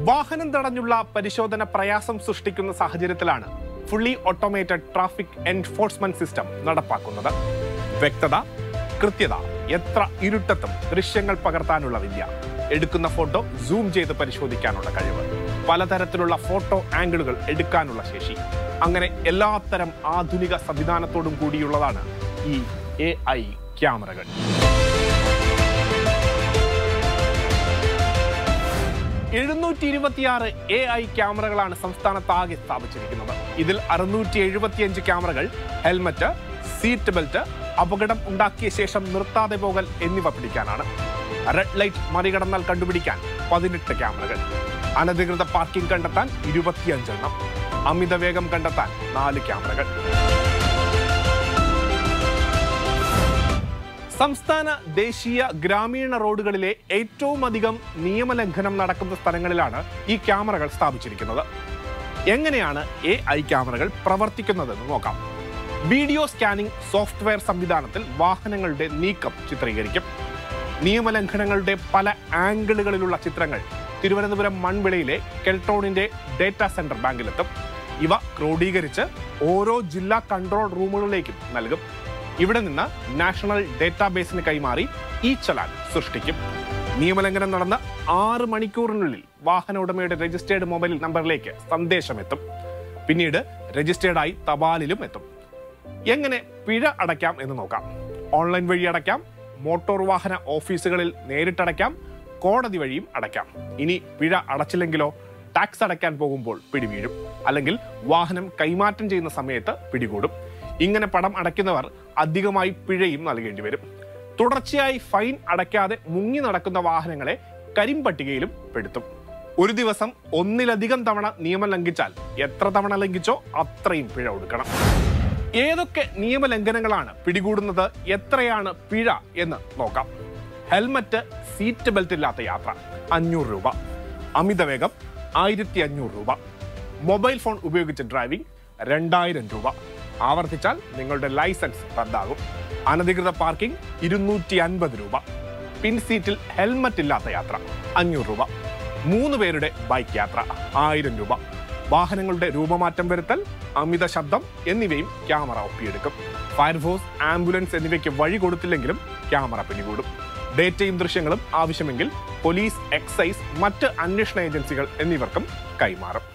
വാഹനം തടഞ്ഞുള്ള പരിശോധന പ്രയാസം സൃഷ്ടിക്കുന്ന സാഹചര്യത്തിലാണ് fully automated traffic enforcement system നടപ്പാക്കുന്നത് വ്യക്തത കൃത്യത എത്ര ഇരുട്ടത്തും ദൃശ്യങ്ങൾ പകർത്താനുള്ള വിദ്യ എടുക്കുന്ന ഫോട്ടോ സൂം ചെയ്ത് പരിശോധിക്കാനുള്ള കഴിവ് പലതരത്തിലുള്ള ഫോട്ടോ ആംഗിളുകൾ എടുക്കാനുള്ള ശേഷി അങ്ങനെ എല്ലാത്തരം ആധുനിക സംവിധാനത്തോടും കൂടിയുള്ളതാണ് ഈ എ ഐ ക്യാമറകൾ എഴുന്നൂറ്റി ഇരുപത്തിയാറ് എ ഐ ക്യാമറകളാണ് സംസ്ഥാനത്താകെ സ്ഥാപിച്ചിരിക്കുന്നത് ഇതിൽ അറുന്നൂറ്റി എഴുപത്തിയഞ്ച് ക്യാമറകൾ ഹെൽമറ്റ് സീറ്റ് ബെൽറ്റ് അപകടം ഉണ്ടാക്കിയ ശേഷം നിർത്താതെ പോകൽ എന്നിവ പിടിക്കാനാണ് റെഡ് ലൈറ്റ് മറികടന്നാൽ കണ്ടുപിടിക്കാൻ പതിനെട്ട് ക്യാമറകൾ അനധികൃത പാർക്കിംഗ് കണ്ടെത്താൻ ഇരുപത്തിയഞ്ചെണ്ണം അമിത വേഗം കണ്ടെത്താൻ നാല് ക്യാമറകൾ സംസ്ഥാന ദേശീയ ഗ്രാമീണ റോഡുകളിലെ ഏറ്റവും അധികം നിയമലംഘനം നടക്കുന്ന സ്ഥലങ്ങളിലാണ് ഈ ക്യാമറകൾ സ്ഥാപിച്ചിരിക്കുന്നത് എങ്ങനെയാണ് എ ഐ ക്യാമറകൾ പ്രവർത്തിക്കുന്നതെന്ന് നോക്കാം വീഡിയോ സ്കാനിംഗ് സോഫ്റ്റ്വെയർ സംവിധാനത്തിൽ വാഹനങ്ങളുടെ നീക്കം ചിത്രീകരിക്കും നിയമലംഘനങ്ങളുടെ പല ആംഗിളുകളിലുള്ള ചിത്രങ്ങൾ തിരുവനന്തപുരം മൺവിളയിലെ കെൽട്രോണിന്റെ ഡേറ്റാ സെന്റർ ബാങ്കിലെത്തും ഇവ ക്രോഡീകരിച്ച് ഓരോ ജില്ലാ കൺട്രോൾ റൂമുകളിലേക്കും നൽകും ഇവിടെ നിന്ന് നാഷണൽ ഡേറ്റാബേസിന് കൈമാറി ഈ ചലാൻ സൃഷ്ടിക്കും നിയമലംഘനം നടന്ന് ആറ് മണിക്കൂറിനുള്ളിൽ വാഹന ഉടമയുടെ രജിസ്റ്റേർഡ് മൊബൈൽ നമ്പറിലേക്ക് സന്ദേശം എത്തും പിന്നീട് രജിസ്റ്റേർഡായി തപാലിലും എത്തും എങ്ങനെ പിഴ അടയ്ക്കാം എന്ന് നോക്കാം ഓൺലൈൻ വഴി അടയ്ക്കാം മോട്ടോർ വാഹന ഓഫീസുകളിൽ നേരിട്ടടയ്ക്കാം കോടതി വഴിയും അടയ്ക്കാം ഇനി പിഴ അടച്ചില്ലെങ്കിലോ ടാക്സ് അടയ്ക്കാൻ പോകുമ്പോൾ പിടിവീഴും അല്ലെങ്കിൽ വാഹനം കൈമാറ്റം ചെയ്യുന്ന സമയത്ത് പിടികൂടും ഇങ്ങനെ പണം അടയ്ക്കുന്നവർ അധികമായി പിഴയും നൽകേണ്ടി വരും തുടർച്ചയായി ഫൈൻ അടയ്ക്കാതെ മുങ്ങി നടക്കുന്ന വാഹനങ്ങളെ കരിമ്പട്ടികയിലും പെടുത്തും ഒരു ദിവസം ഒന്നിലധികം തവണ നിയമം ലംഘിച്ചാൽ എത്ര തവണ ലംഘിച്ചോ അത്രയും പിഴ കൊടുക്കണം ഏതൊക്കെ നിയമലംഘനങ്ങളാണ് പിടികൂടുന്നത് എത്രയാണ് പിഴ എന്ന് നോക്കാം ഹെൽമറ്റ് സീറ്റ് ബെൽറ്റ് ഇല്ലാത്ത യാത്ര അഞ്ഞൂറ് രൂപ അമിതവേഗം ആയിരത്തി അഞ്ഞൂറ് രൂപ മൊബൈൽ ഫോൺ ഉപയോഗിച്ച് ഡ്രൈവിംഗ് രണ്ടായിരം രൂപ ആവർത്തിച്ചാൽ നിങ്ങളുടെ ലൈസൻസ് റദ്ദാകും അനധികൃത പാർക്കിംഗ് ഇരുന്നൂറ്റി അൻപത് രൂപ പിൻ സീറ്റിൽ ഹെൽമറ്റ് ഇല്ലാത്ത യാത്ര അഞ്ഞൂറ് രൂപ മൂന്ന് പേരുടെ ബൈക്ക് യാത്ര ആയിരം രൂപ വാഹനങ്ങളുടെ രൂപമാറ്റം വരുത്തൽ അമിത ശബ്ദം എന്നിവയും ക്യാമറ ഒപ്പിയെടുക്കും ഫയർഫോഴ്സ് ആംബുലൻസ് എന്നിവയ്ക്ക് വഴി കൊടുത്തില്ലെങ്കിലും ക്യാമറ പിടികൂടും ഡേറ്റയും ദൃശ്യങ്ങളും ആവശ്യമെങ്കിൽ പോലീസ് എക്സൈസ് മറ്റ് അന്വേഷണ ഏജൻസികൾ എന്നിവർക്കും കൈമാറും